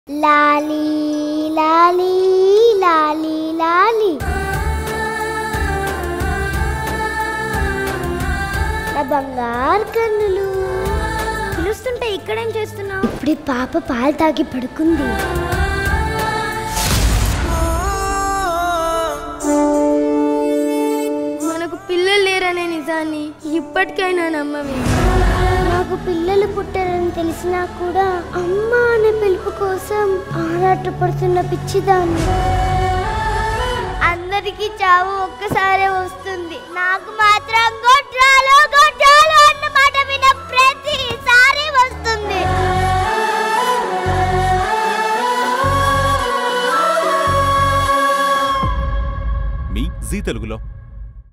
లాలీ లాలీ లాలీ లాలీ నా బంగారు కన్నులు పిలుస్తుంటే ఇక్కడేం చేస్తున్నావు ఇప్పుడు ఈ పాప పాలు తాగి పడుకుంది మనకు పిల్లలు లేరనే నిజాన్ని ఇప్పటికైనా నమ్మవే నాకు పిల్లలు పుట్టారని తెలిసినా కూడా అమ్మ అనే పిలుపు కోసం ఆరాటపడుతున్న పిచ్చిదాన్ని అందరికి చావు ఒక్కసారే వస్తుంది నాకు మాత్రం గొడ్రాలు గొడ్రాలు అన్న మాట విన ప్రతిసారి వస్తుంది మీ జీ తెలుగులో